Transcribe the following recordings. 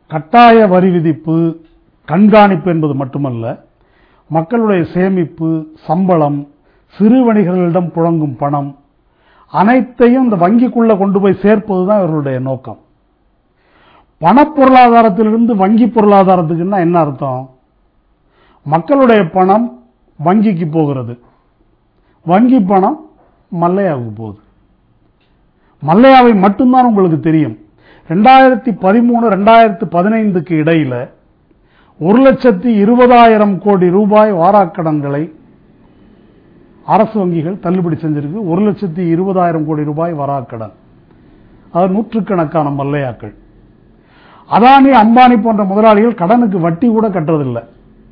கட்டாய வரி விதிப்பு கண்காணிப்பு என்பது மட்டுமல்ல மக்களுடைய சேமிப்பு சம்பளம் சிறு வணிகர்களிடம் புழங்கும் பணம் அனைத்தையும் இந்த வங்கிக்குள்ள கொண்டு போய் சேர்ப்பதுதான் இவர்களுடைய நோக்கம் பணப்பொருளாதாரத்திலிருந்து வங்கி பொருளாதாரத்துக்குன்னா என்ன அர்த்தம் மக்களுடைய பணம் வங்கிக்கு போகிறது வங்கி பணம் மல்லையாவுக்கு போகுது மல்லையாவை மட்டும்தான் உங்களுக்கு தெரியும் ரெண்டாயிரத்தி பதிமூணு ரெண்டாயிரத்தி பதினைந்துக்கு இடையில ஒரு லட்சத்தி இருபதாயிரம் கோடி ரூபாய் வாராக்கடன்களை அரசு வங்கிகள் தள்ளுபடி செஞ்சிருக்கு ஒரு லட்சத்தி இருபதாயிரம் கோடி ரூபாய் வராக்கடன் அது நூற்றுக்கணக்கான மல்லையாக்கள் அதானி அம்பானி போன்ற முதலாளிகள் கடனுக்கு வட்டி கூட கட்டுறதில்லை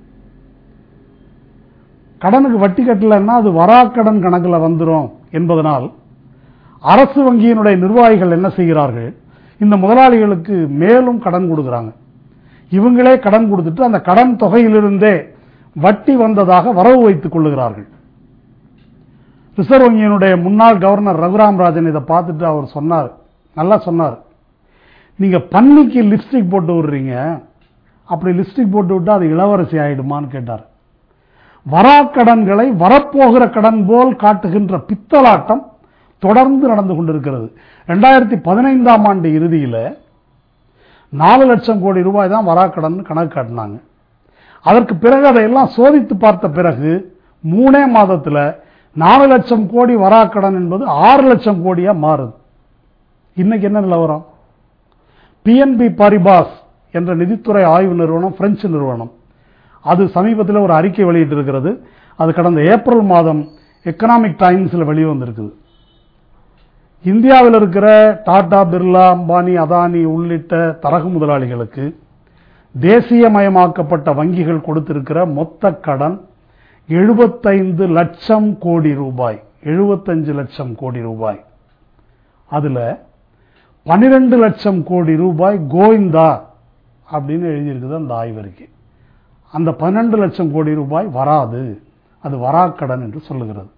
கடனுக்கு வட்டி கட்டலைன்னா அது வராக்கடன் கணக்கில் வந்துடும் என்பதனால் அரசு வங்கியினுடைய நிர்வாகிகள் என்ன செய்கிறார்கள் இந்த முதலாளிகளுக்கு மேலும் கடன் கொடுக்குறாங்க இவங்களே கடன் கொடுத்துட்டு அந்த கடன் தொகையிலிருந்தே வட்டி வந்ததாக வரவு வைத்துக் கொள்ளுகிறார்கள் ரிசர்வ் வங்கியினுடைய முன்னாள் கவர்னர் ரகுராம் ராஜன் இதை பார்த்துட்டு அவர் சொன்னார் நல்லா சொன்னார் நீங்க பன்னிக்கு லிப்ஸ்டிக் போட்டு விடுறீங்க அப்படி லிப்ஸ்டிக் போட்டு விட்டா அது இளவரசி ஆயிடுமான்னு கேட்டார் வராக்கடன்களை வரப்போகிற கடன் போல் காட்டுகின்ற பித்தலாட்டம் தொடர்ந்து நடந்து கொண்டிருக்கிறது ரெண்டாயிரத்தி பதினைந்தாம் ஆண்டு இறுதியில் நாலு லட்சம் கோடி ரூபாய் தான் வராக்கடன் கணக்கு காட்டினாங்க அதற்கு பிறகு அதையெல்லாம் சோதித்து பார்த்த பிறகு மூணே மாதத்தில் நாலு லட்சம் கோடி வராக்கடன் என்பது ஆறு லட்சம் கோடியா மாறுது இன்னைக்கு என்ன நிலவரம் பிஎன்பி பாரிபாஸ் என்ற நிதித்துறை ஆய்வு நிறுவனம் பிரெஞ்சு நிறுவனம் அது சமீபத்தில் ஒரு அறிக்கை வெளியிட்டிருக்கிறது அது கடந்த ஏப்ரல் மாதம் எக்கனாமிக் டைம்ஸில் வெளிவந்திருக்குது இந்தியாவில் இருக்கிற டாடா பிர்லா அம்பானி அதானி உள்ளிட்ட தரகு முதலாளிகளுக்கு தேசியமயமாக்கப்பட்ட வங்கிகள் கொடுத்திருக்கிற மொத்த கடன் எழுபத்தைந்து லட்சம் கோடி ரூபாய் எழுபத்தஞ்சு லட்சம் கோடி ரூபாய் அதுல பனிரெண்டு லட்சம் கோடி ரூபாய் கோவிந்தா அப்படின்னு எழுதியிருக்குது அந்த ஆய்வறிக்கை அந்த பன்னெண்டு லட்சம் கோடி ரூபாய் வராது அது வராக்கடன் என்று சொல்லுகிறது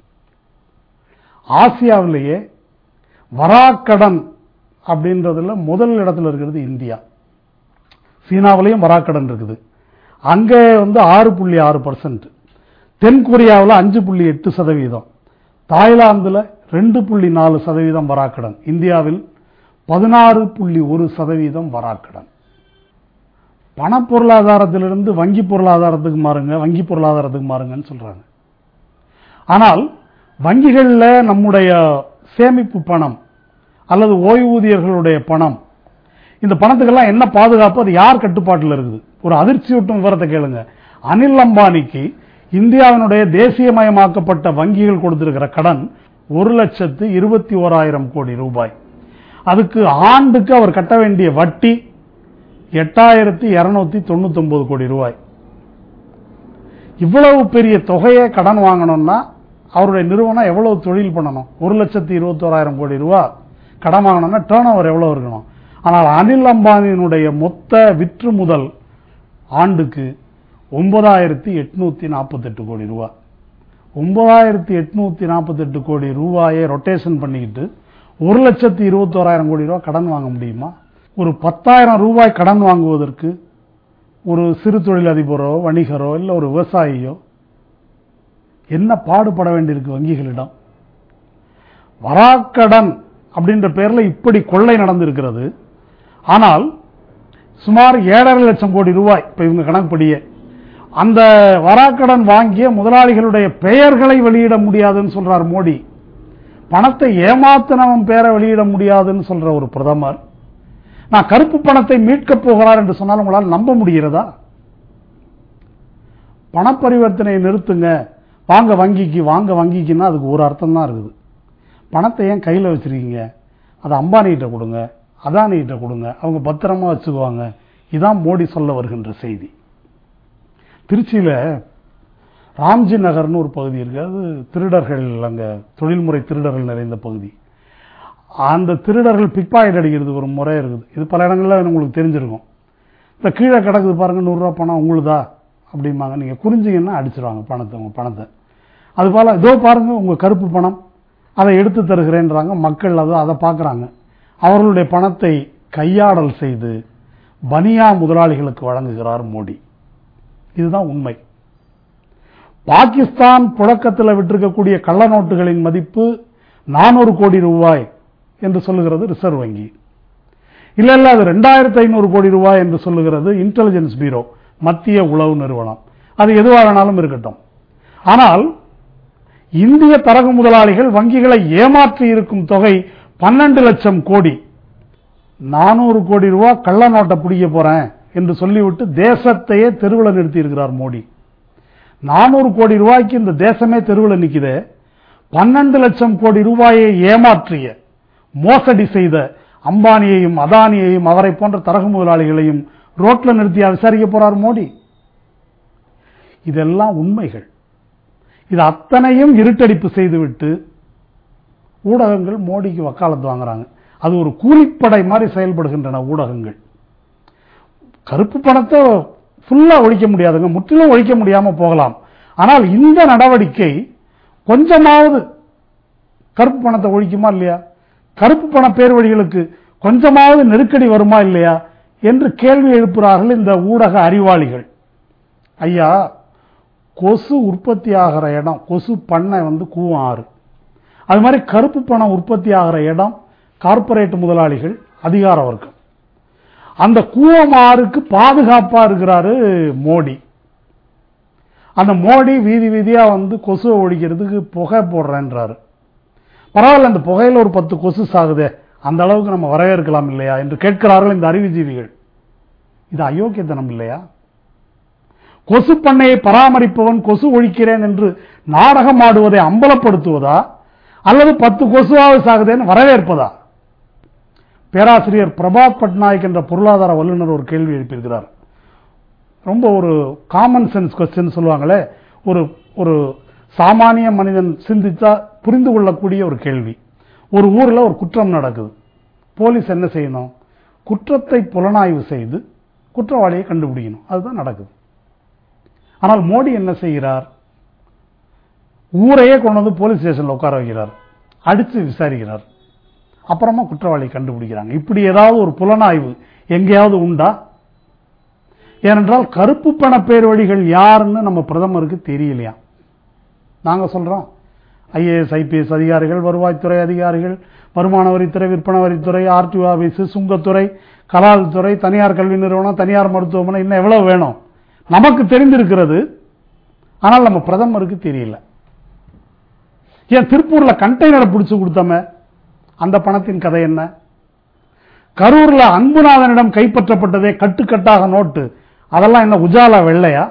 ஆசியாவிலேயே வராக்கடன் அப்படின்றதுல முதல் இடத்துல இருக்கிறது இந்தியா சீனாவிலையும் வராக்கடன் இருக்குது அங்கே வந்து ஆறு புள்ளி ஆறு பர்சன்ட் தென் கொரியாவில் அஞ்சு புள்ளி எட்டு சதவீதம் தாய்லாந்தில் ரெண்டு புள்ளி நாலு சதவீதம் வராக்கடன் இந்தியாவில் பதினாறு புள்ளி ஒரு சதவீதம் வராக்கடன் பண பொருளாதாரத்திலிருந்து வங்கி பொருளாதாரத்துக்கு மாறுங்க வங்கி பொருளாதாரத்துக்கு மாறுங்கன்னு சொல்றாங்க ஆனால் வங்கிகளில் நம்முடைய சேமிப்பு பணம் அல்லது ஓய்வூதியர்களுடைய பணம் இந்த பணத்துக்கெல்லாம் என்ன பாதுகாப்பு அது யார் கட்டுப்பாட்டில் இருக்குது ஒரு அதிர்ச்சியூட்டும் விவரத்தை கேளுங்க அனில் அம்பானிக்கு இந்தியாவினுடைய தேசியமயமாக்கப்பட்ட வங்கிகள் கொடுத்திருக்கிற கடன் ஒரு லட்சத்து இருபத்தி ஓராயிரம் கோடி ரூபாய் அதுக்கு ஆண்டுக்கு அவர் கட்ட வேண்டிய வட்டி எட்டாயிரத்தி இருநூத்தி தொண்ணூத்தி ஒன்பது கோடி ரூபாய் இவ்வளவு பெரிய தொகையை கடன் வாங்கணும்னா அவருடைய நிறுவனம் எவ்வளவு தொழில் பண்ணணும் ஒரு லட்சத்தி இருபத்தோராயிரம் கோடி ரூபாய் கடன் வாங்கணும்னா டேர்ன் ஓவர் எவ்வளவு இருக்கணும் ஆனால் அனில் அம்பானியினுடைய மொத்த விற்று முதல் ஆண்டுக்கு ஒன்பதாயிரத்தி எட்நூத்தி நாற்பத்தெட்டு கோடி ரூபாய் ஒன்பதாயிரத்தி எட்நூத்தி நாற்பத்தெட்டு கோடி ரூபாயை ரொட்டேஷன் பண்ணிக்கிட்டு ஒரு லட்சத்தி இருபத்தோராயிரம் கோடி ரூபாய் கடன் வாங்க முடியுமா ஒரு பத்தாயிரம் ரூபாய் கடன் வாங்குவதற்கு ஒரு சிறு தொழிலதிபரோ வணிகரோ இல்லை ஒரு விவசாயியோ என்ன பாடுபட வேண்டியிருக்கு வங்கிகளிடம் வராக்கடன் அப்படின்ற பேர்ல இப்படி கொள்ளை நடந்திருக்கிறது ஆனால் சுமார் ஏழரை லட்சம் கோடி ரூபாய் இப்ப இவங்க கணக்குப்படியே அந்த வராக்கடன் வாங்கிய முதலாளிகளுடைய பெயர்களை வெளியிட முடியாதுன்னு சொல்றார் மோடி பணத்தை ஏமாத்தினவன் பேரை வெளியிட முடியாதுன்னு சொல்ற ஒரு பிரதமர் நான் கருப்பு பணத்தை மீட்கப் போகிறார் என்று சொன்னால் உங்களால் நம்ப முடிகிறதா பணப்பரிவர்த்தனையை நிறுத்துங்க வாங்க வங்கிக்கு வாங்க வங்கிக்குன்னா அதுக்கு ஒரு அர்த்தம் தான் இருக்குது பணத்தை ஏன் கையில் வச்சிருக்கீங்க அதை அம்பானிகிட்ட கொடுங்க அதானிகிட்ட கொடுங்க அவங்க பத்திரமா வச்சுக்குவாங்க இதான் மோடி சொல்ல வருகின்ற செய்தி திருச்சியில ராம்ஜி நகர்னு ஒரு பகுதி இருக்கு அது திருடர்கள் அங்க தொழில்முறை திருடர்கள் நிறைந்த பகுதி அந்த திருடர்கள் பிக்பாக்கெட் அடிக்கிறது ஒரு முறை இருக்குது இது பல இடங்கள்ல உங்களுக்கு தெரிஞ்சிருக்கும் இந்த கீழே கிடக்குது பாருங்க நூறுரூவா பணம் உங்களுதா அப்படிம்பாங்க நீங்க குறிஞ்சிங்கன்னா அடிச்சிருவாங்க பணத்தை உங்க பணத்தை அது போல இதோ பாருங்க உங்க கருப்பு பணம் அதை எடுத்து தருகிறேன்றாங்க மக்கள் அதை அதை பார்க்குறாங்க அவர்களுடைய பணத்தை கையாடல் செய்து பனியா முதலாளிகளுக்கு வழங்குகிறார் மோடி இதுதான் உண்மை பாகிஸ்தான் புழக்கத்தில் விட்டிருக்கக்கூடிய கள்ள நோட்டுகளின் மதிப்பு நானூறு கோடி ரூபாய் என்று சொல்லுகிறது ரிசர்வ் வங்கி இல்ல இல்ல அது ரெண்டாயிரத்தி ஐநூறு கோடி ரூபாய் என்று சொல்லுகிறது இன்டெலிஜென்ஸ் பீரோ மத்திய உளவு நிறுவனம் அது எதுவாக வேணாலும் இருக்கட்டும் ஆனால் இந்திய தரகு முதலாளிகள் வங்கிகளை ஏமாற்றி இருக்கும் தொகை பன்னெண்டு லட்சம் கோடி நானூறு கோடி ரூபாய் கள்ள நோட்டை பிடிக்க போறேன் என்று சொல்லிவிட்டு தேசத்தையே தெருவில் நிறுத்தி இருக்கிறார் மோடி நானூறு கோடி ரூபாய்க்கு இந்த தேசமே தெருவில் நிக்குது பன்னெண்டு லட்சம் கோடி ரூபாயை ஏமாற்றிய மோசடி செய்த அம்பானியையும் அதானியையும் அவரை போன்ற தரகு முதலாளிகளையும் ரோட்ல நிறுத்தி விசாரிக்க போறார் மோடி இதெல்லாம் உண்மைகள் இது அத்தனையும் இருட்டடிப்பு செய்துவிட்டு ஊடகங்கள் மோடிக்கு வக்காலத்து வாங்குறாங்க அது ஒரு கூலிப்படை மாதிரி செயல்படுகின்றன ஊடகங்கள் கருப்பு பணத்தை ஃபுல்லா ஒழிக்க முடியாதுங்க முற்றிலும் ஒழிக்க முடியாம போகலாம் ஆனால் இந்த நடவடிக்கை கொஞ்சமாவது கருப்பு பணத்தை ஒழிக்குமா இல்லையா கருப்பு பண பேர் வழிகளுக்கு கொஞ்சமாவது நெருக்கடி வருமா இல்லையா என்று கேள்வி எழுப்புகிறார்கள் இந்த ஊடக அறிவாளிகள் ஐயா கொசு உற்பத்தி ஆகிற இடம் கொசு பண்ணை வந்து கூவம் ஆறு அது மாதிரி கருப்பு பணம் உற்பத்தி ஆகிற இடம் கார்ப்பரேட் முதலாளிகள் அதிகார வர்க்கம் அந்த கூவமாறுக்கு பாதுகாப்பா இருக்கிறாரு மோடி அந்த மோடி வீதி வீதியா வந்து கொசுவை ஒழிக்கிறதுக்கு புகை போடுறேன்றாரு பரவாயில்ல அந்த புகையில ஒரு பத்து கொசு சாகுதே அந்த அளவுக்கு நம்ம வரவேற்கலாம் இல்லையா என்று கேட்கிறார்கள் இந்த அறிவுஜீவிகள் இது அயோக்கியத்தனம் இல்லையா கொசு பண்ணையை பராமரிப்பவன் கொசு ஒழிக்கிறேன் என்று நாடகம் ஆடுவதை அம்பலப்படுத்துவதா அல்லது பத்து கொசுவாவது சாகுதேன்னு வரவேற்பதா பேராசிரியர் பிரபாத் பட்நாயக் என்ற பொருளாதார வல்லுநர் ஒரு கேள்வி எழுப்பியிருக்கிறார் ரொம்ப ஒரு காமன் சென்ஸ் கொஸ்டின் சொல்லுவாங்களே ஒரு ஒரு சாமானிய மனிதன் சிந்தித்தா புரிந்து கொள்ளக்கூடிய ஒரு கேள்வி ஒரு ஊர்ல ஒரு குற்றம் நடக்குது போலீஸ் என்ன செய்யணும் குற்றத்தை புலனாய்வு செய்து குற்றவாளியை கண்டுபிடிக்கணும் அதுதான் நடக்குது ஆனால் மோடி என்ன செய்கிறார் ஊரையே கொண்டு வந்து போலீஸ் ஸ்டேஷன்ல உட்கார வைக்கிறார் அடிச்சு விசாரிக்கிறார் அப்புறமா குற்றவாளியை கண்டுபிடிக்கிறாங்க இப்படி ஏதாவது ஒரு புலனாய்வு எங்கேயாவது உண்டா ஏனென்றால் கருப்பு பண பேர் வழிகள் யாருன்னு நம்ம பிரதமருக்கு தெரியலையா நாங்க சொல்றோம் ஐஏஎஸ் ஐபிஎஸ் அதிகாரிகள் வருவாய்த்துறை அதிகாரிகள் வருமான வரித்துறை விற்பனை வரித்துறை ஆர்டிஓ ஆபீஸ் சுங்கத்துறை கலால் துறை தனியார் கல்வி நிறுவனம் தனியார் மருத்துவமனை இன்னும் எவ்வளவு வேணும் நமக்கு தெரிந்திருக்கிறது ஆனால் நம்ம பிரதமருக்கு தெரியல ஏன் திருப்பூர்ல கண்டெய்னரை பிடிச்சு கொடுத்தோமே அந்த பணத்தின் கதை என்ன கரூர்ல அன்புநாதனிடம் கைப்பற்றப்பட்டதே கட்டுக்கட்டாக நோட்டு அதெல்லாம் என்ன உஜாலா வெள்ளையா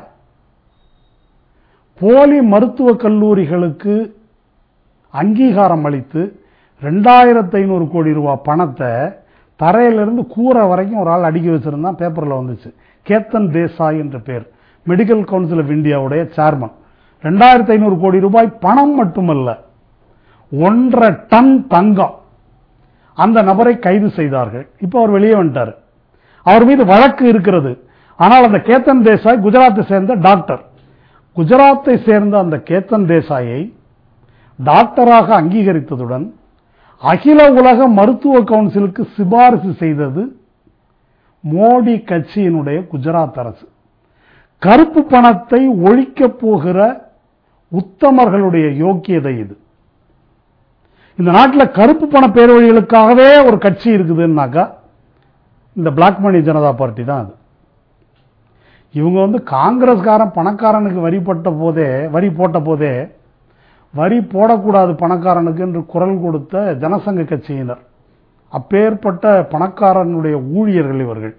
போலி மருத்துவக் கல்லூரிகளுக்கு அங்கீகாரம் அளித்து ரெண்டாயிரத்தி ஐநூறு கோடி ரூபாய் பணத்தை தரையிலிருந்து கூரை வரைக்கும் ஒரு ஆள் அடுக்கி வச்சிருந்தான் பேப்பர்ல வந்துச்சு கேத்தன் தேசாய் என்ற பேர் மெடிக்கல் கவுன்சில் ஆஃப் இந்தியாவுடைய சேர்மன் ரெண்டாயிரத்தி ஐநூறு கோடி ரூபாய் பணம் மட்டுமல்ல ஒன்றரை டன் தங்கம் அந்த நபரை கைது செய்தார்கள் இப்போ அவர் வெளியே வந்துட்டார் அவர் மீது வழக்கு இருக்கிறது ஆனால் அந்த கேத்தன் தேசாய் குஜராத்தை சேர்ந்த டாக்டர் குஜராத்தை சேர்ந்த அந்த கேத்தன் தேசாயை டாக்டராக அங்கீகரித்ததுடன் அகில உலக மருத்துவ கவுன்சிலுக்கு சிபாரிசு செய்தது மோடி கட்சியினுடைய குஜராத் அரசு கருப்பு பணத்தை ஒழிக்கப் போகிற உத்தமர்களுடைய யோக்கியதை இது இந்த நாட்டில் கருப்பு பண பேரொழிகளுக்காகவே ஒரு கட்சி இருக்குதுன்னாக்கா இந்த பிளாக் மணி ஜனதா பார்ட்டி தான் அது இவங்க வந்து காங்கிரஸ்காரன் பணக்காரனுக்கு வரி போட்ட போதே வரி போட்ட போதே வரி போடக்கூடாது பணக்காரனுக்கு என்று குரல் கொடுத்த ஜனசங்க கட்சியினர் அப்பேற்பட்ட பணக்காரனுடைய ஊழியர்கள் இவர்கள்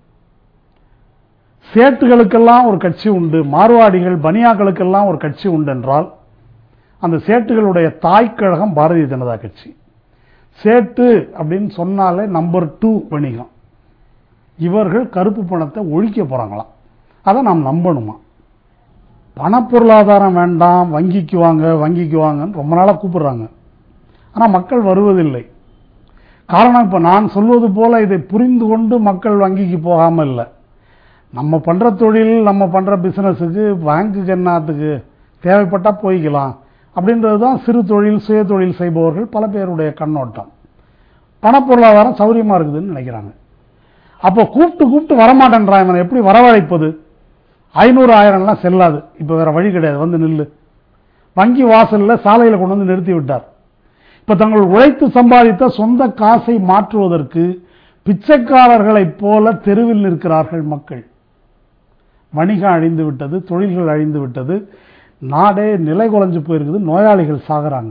சேட்டுகளுக்கெல்லாம் ஒரு கட்சி உண்டு மார்வாடிகள் பனியாக்களுக்கெல்லாம் ஒரு கட்சி உண்டு என்றால் அந்த சேட்டுகளுடைய தாய்க்கழகம் பாரதிய ஜனதா கட்சி சேட்டு அப்படின்னு சொன்னாலே நம்பர் டூ வணிகம் இவர்கள் கருப்பு பணத்தை ஒழிக்க போறாங்களாம் அதை நாம் நம்பணுமா பணப்பொருளாதாரம் வேண்டாம் வங்கிக்கு வாங்க வங்கிக்கு வாங்கன்னு ரொம்ப நாளாக கூப்பிடுறாங்க ஆனால் மக்கள் வருவதில்லை காரணம் இப்போ நான் சொல்வது போல இதை புரிந்து கொண்டு மக்கள் வங்கிக்கு போகாமல் இல்லை நம்ம பண்ற தொழில் நம்ம பண்ற பிசினஸுக்கு பேங்குக்கு என்னத்துக்கு தேவைப்பட்டா போய்க்கலாம் அப்படின்றது தான் சிறு தொழில் சுய தொழில் செய்பவர்கள் பல பேருடைய கண்ணோட்டம் பணப்பொருளாதாரம் சௌரியமா இருக்குதுன்னு நினைக்கிறாங்க அப்போ கூப்பிட்டு கூப்பிட்டு வரமாட்டேன்றான் இவனை எப்படி வரவழைப்பது ஐநூறு ஆயிரம்லாம் செல்லாது இப்போ வேற வழி கிடையாது வந்து நில்லு வங்கி வாசல்ல சாலையில கொண்டு வந்து நிறுத்தி விட்டார் இப்ப தங்கள் உழைத்து சம்பாதித்த சொந்த காசை மாற்றுவதற்கு பிச்சைக்காரர்களைப் போல தெருவில் நிற்கிறார்கள் மக்கள் வணிகம் அழிந்து விட்டது தொழில்கள் அழிந்து விட்டது நாடே நிலை குலைஞ்சு போயிருக்குது நோயாளிகள் சாகுறாங்க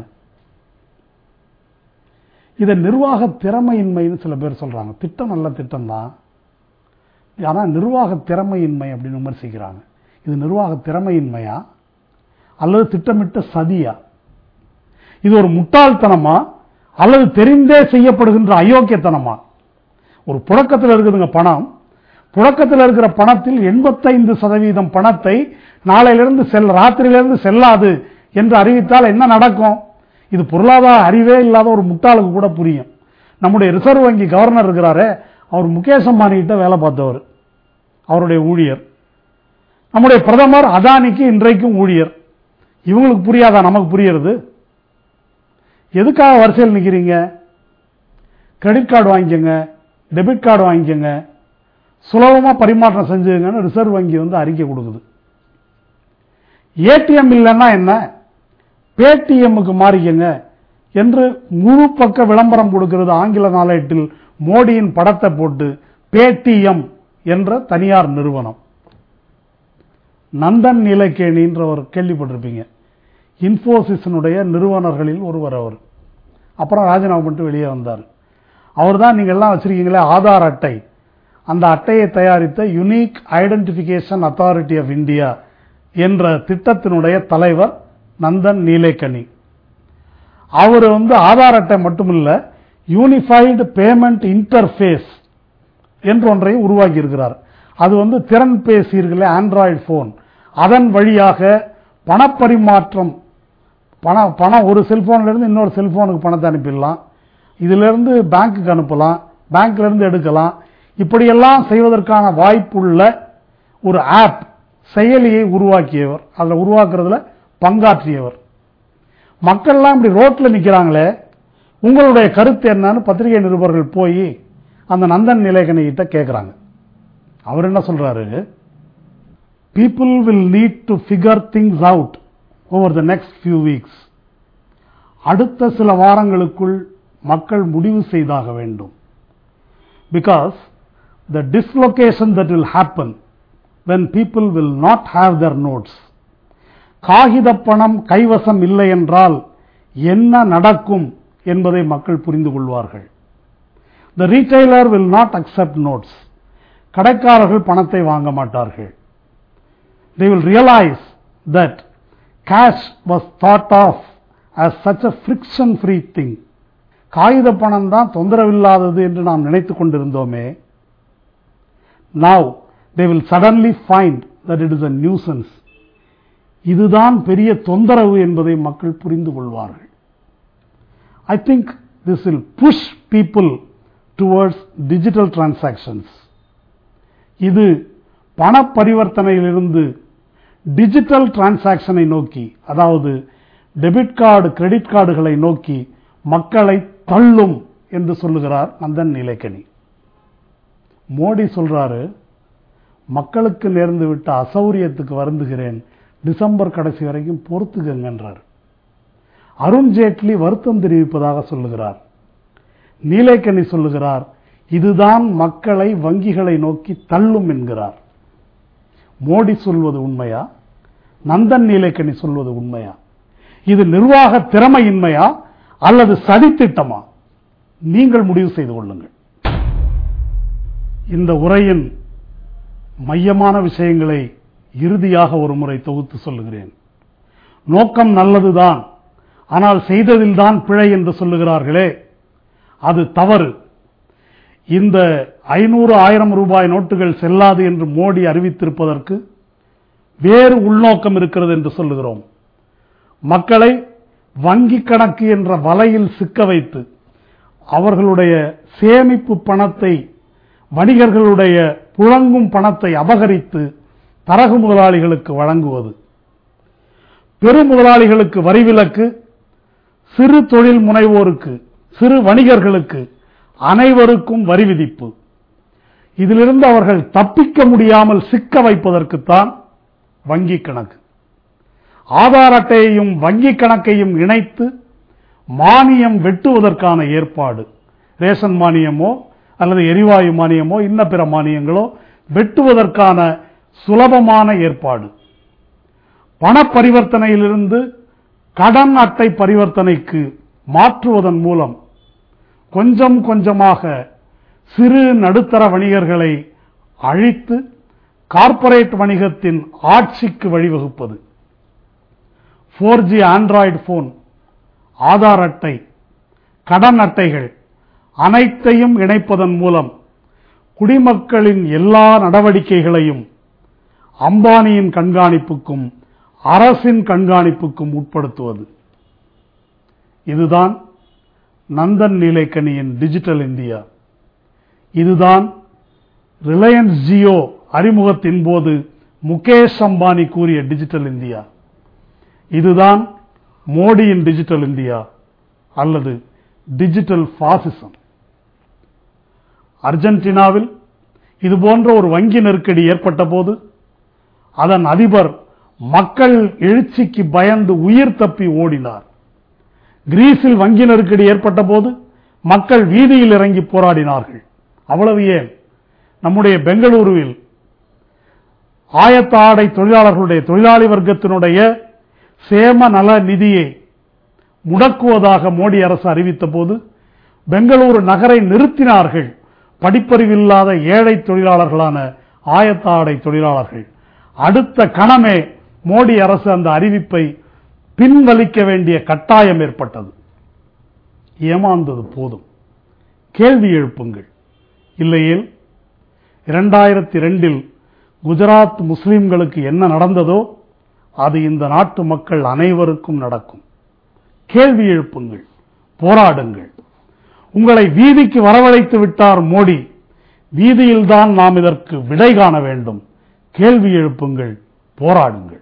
இதை நிர்வாக திறமையின்மைன்னு சில பேர் சொல்றாங்க திட்டம் நல்ல திட்டம் தான் ஆனா நிர்வாக திறமையின்மை அப்படின்னு விமர்சிக்கிறாங்க இது நிர்வாக திறமையின்மையா அல்லது திட்டமிட்ட சதியா இது ஒரு முட்டாள்தனமா அல்லது தெரிந்தே செய்யப்படுகின்ற அயோக்கியத்தனமா ஒரு புழக்கத்தில் இருக்குதுங்க பணம் புழக்கத்தில் இருக்கிற பணத்தில் எண்பத்தைந்து சதவீதம் பணத்தை நாளையிலிருந்து செல் ராத்திரியிலிருந்து செல்லாது என்று அறிவித்தால் என்ன நடக்கும் இது பொருளாதார அறிவே இல்லாத ஒரு முட்டாளுக்கு கூட புரியும் நம்முடைய ரிசர்வ் வங்கி கவர்னர் இருக்கிறாரே அவர் முகேஷ் அம்பானி கிட்ட வேலை பார்த்தவர் அவருடைய ஊழியர் நம்முடைய பிரதமர் அதானிக்கு இன்றைக்கும் ஊழியர் இவங்களுக்கு புரியாதா நமக்கு புரியுறது எதுக்காக வரிசையில் நிற்கிறீங்க கிரெடிட் கார்டு வாங்கிக்கோங்க டெபிட் கார்டு வாங்கிக்கோங்க சுலபமாக பரிமாற்றம் செஞ்சுங்கன்னு ரிசர்வ் வங்கி வந்து அறிக்கை கொடுக்குது ஏடிஎம் இல்லைன்னா என்ன பேடிஎம்முக்கு மாறிக்கங்க என்று முழு பக்க விளம்பரம் கொடுக்கிறது ஆங்கில நாளேட்டில் மோடியின் படத்தை போட்டு பேடிஎம் என்ற தனியார் நிறுவனம் நந்தன் நீலக்கேணின்றவர் கேள்விப்பட்டிருப்பீங்க இன்ஃபோசிஸினுடைய நிறுவனர்களில் ஒருவர் அவர் அப்புறம் ராஜினாமா பண்ணிட்டு வெளியே வந்தார் அவர் தான் நீங்கள் எல்லாம் வச்சிருக்கீங்களே ஆதார் அட்டை அந்த அட்டையை தயாரித்த unique identification authority of India என்ற திட்டத்தினுடைய தலைவர் நந்தன் நீலேக்கனி அவர் வந்து ஆதார் அட்டை மட்டுமில்ல யூனிஃபைடு பேமெண்ட் இன்டர்ஃபேஸ் என்று ஒன்றை உருவாக்கி இருக்கிறார் அது வந்து திறன் பேசியர்களே ஆண்ட்ராய்டு போன் அதன் வழியாக பணப்பரிமாற்றம் பண பணம் ஒரு செல்போன்ல இருந்து இன்னொரு செல்போனுக்கு பணத்தை அனுப்பிடலாம் இதிலிருந்து பேங்க்குக்கு அனுப்பலாம் பேங்க்ல இருந்து எடுக்கலாம் இப்படியெல்லாம் செய்வதற்கான வாய்ப்புள்ள ஒரு ஆப் செயலியை உருவாக்கியவர் அதில் உருவாக்குறதுல பங்காற்றியவர் மக்கள்லாம் இப்படி ரோட்ல நிக்கிறாங்களே உங்களுடைய கருத்து என்னன்னு பத்திரிகை நிருபர்கள் போய் அந்த நந்தன் நிலைகனை கிட்ட கேட்குறாங்க அவர் என்ன சொல்றாரு people will need to figure things out over the next few weeks அடுத்த சில வாரங்களுக்குள் மக்கள் முடிவு செய்தாக வேண்டும் because the dislocation that will happen when people will not have their notes காகித பணம் கைவசம் இல்லை என்றால் என்ன நடக்கும் என்பதை மக்கள் புரிந்து கொள்வார்கள் the retailer will not accept notes கடைக்காரர்கள் பணத்தை வாங்க மாட்டார்கள் they will realize that cash was thought of as such a friction free thing காகித பணம் தான் தொந்தரவில்லாதது என்று நாம் நினைத்துக் கொண்டிருந்தோமே now they will suddenly find that it is a nuisance இதுதான் பெரிய தொந்தரவு என்பதை மக்கள் புரிந்து கொள்வார்கள் I think this will push people towards digital transactions இது பண பரிவர்த்தனையிலிருந்து டிஜிட்டல் டிரான்சாக்ஷனை நோக்கி அதாவது டெபிட் கார்டு கிரெடிட் கார்டுகளை நோக்கி மக்களை தள்ளும் என்று சொல்லுகிறார் நந்தன் நிலைக்கணி மோடி சொல்றாரு மக்களுக்கு நேர்ந்து விட்ட அசௌரியத்துக்கு வருந்துகிறேன் டிசம்பர் கடைசி வரைக்கும் பொறுத்துக்கங்கன்றார் அருண் ஜேட்லி வருத்தம் தெரிவிப்பதாக சொல்லுகிறார் நீலேக்கனி சொல்லுகிறார் இதுதான் மக்களை வங்கிகளை நோக்கி தள்ளும் என்கிறார் மோடி சொல்வது உண்மையா நந்தன் நீலேக்கனி சொல்வது உண்மையா இது நிர்வாக திறமையின்மையா அல்லது சதித்திட்டமா நீங்கள் முடிவு செய்து கொள்ளுங்கள் இந்த உரையின் மையமான விஷயங்களை இறுதியாக ஒரு முறை தொகுத்து சொல்லுகிறேன் நோக்கம் நல்லதுதான் ஆனால் செய்ததில்தான் பிழை என்று சொல்லுகிறார்களே அது தவறு இந்த ஐநூறு ஆயிரம் ரூபாய் நோட்டுகள் செல்லாது என்று மோடி அறிவித்திருப்பதற்கு வேறு உள்நோக்கம் இருக்கிறது என்று சொல்லுகிறோம் மக்களை வங்கி கணக்கு என்ற வலையில் சிக்க வைத்து அவர்களுடைய சேமிப்பு பணத்தை வணிகர்களுடைய புழங்கும் பணத்தை அபகரித்து தரகு முதலாளிகளுக்கு வழங்குவது பெரு முதலாளிகளுக்கு வரி விலக்கு சிறு தொழில் முனைவோருக்கு சிறு வணிகர்களுக்கு அனைவருக்கும் வரி விதிப்பு இதிலிருந்து அவர்கள் தப்பிக்க முடியாமல் சிக்க வைப்பதற்குத்தான் வங்கி கணக்கு ஆதார் அட்டையையும் வங்கி கணக்கையும் இணைத்து மானியம் வெட்டுவதற்கான ஏற்பாடு ரேஷன் மானியமோ அல்லது எரிவாயு மானியமோ இன்ன பிற மானியங்களோ வெட்டுவதற்கான சுலபமான ஏற்பாடு பண பரிவர்த்தனையிலிருந்து கடன் அட்டை பரிவர்த்தனைக்கு மாற்றுவதன் மூலம் கொஞ்சம் கொஞ்சமாக சிறு நடுத்தர வணிகர்களை அழித்து கார்ப்பரேட் வணிகத்தின் ஆட்சிக்கு வழிவகுப்பது four G Android phone Aadhaar அட்டை கடன் அட்டைகள் அனைத்தையும் இணைப்பதன் மூலம் குடிமக்களின் எல்லா நடவடிக்கைகளையும் அம்பானியின் கண்காணிப்புக்கும் அரசின் கண்காணிப்புக்கும் உட்படுத்துவது இதுதான் நந்தன் நீலைக்கணியின் டிஜிட்டல் இந்தியா இதுதான் ரிலையன்ஸ் ஜியோ அறிமுகத்தின் போது முகேஷ் அம்பானி கூறிய டிஜிட்டல் இந்தியா இதுதான் மோடியின் டிஜிட்டல் இந்தியா அல்லது டிஜிட்டல் பாசிசம் அர்ஜென்டினாவில் இது போன்ற ஒரு வங்கி நெருக்கடி ஏற்பட்ட போது அதன் அதிபர் மக்கள் எழுச்சிக்கு பயந்து உயிர் தப்பி ஓடினார் கிரீஸில் வங்கி நெருக்கடி ஏற்பட்ட போது மக்கள் வீதியில் இறங்கி போராடினார்கள் அவ்வளவு ஏன் நம்முடைய பெங்களூருவில் ஆயத்த ஆடை தொழிலாளர்களுடைய தொழிலாளி வர்க்கத்தினுடைய சேம நல நிதியை முடக்குவதாக மோடி அரசு அறிவித்த போது பெங்களூரு நகரை நிறுத்தினார்கள் படிப்பறிவில்லாத ஏழை தொழிலாளர்களான ஆயத்த ஆடை தொழிலாளர்கள் அடுத்த கணமே மோடி அரசு அந்த அறிவிப்பை பின்வலிக்க வேண்டிய கட்டாயம் ஏற்பட்டது ஏமாந்தது போதும் கேள்வி எழுப்புங்கள் இல்லையேல் இரண்டாயிரத்தி ரெண்டில் குஜராத் முஸ்லிம்களுக்கு என்ன நடந்ததோ அது இந்த நாட்டு மக்கள் அனைவருக்கும் நடக்கும் கேள்வி எழுப்புங்கள் போராடுங்கள் உங்களை வீதிக்கு வரவழைத்து விட்டார் மோடி வீதியில்தான் நாம் இதற்கு விடை காண வேண்டும் கேள்வி எழுப்புங்கள் போராடுங்கள்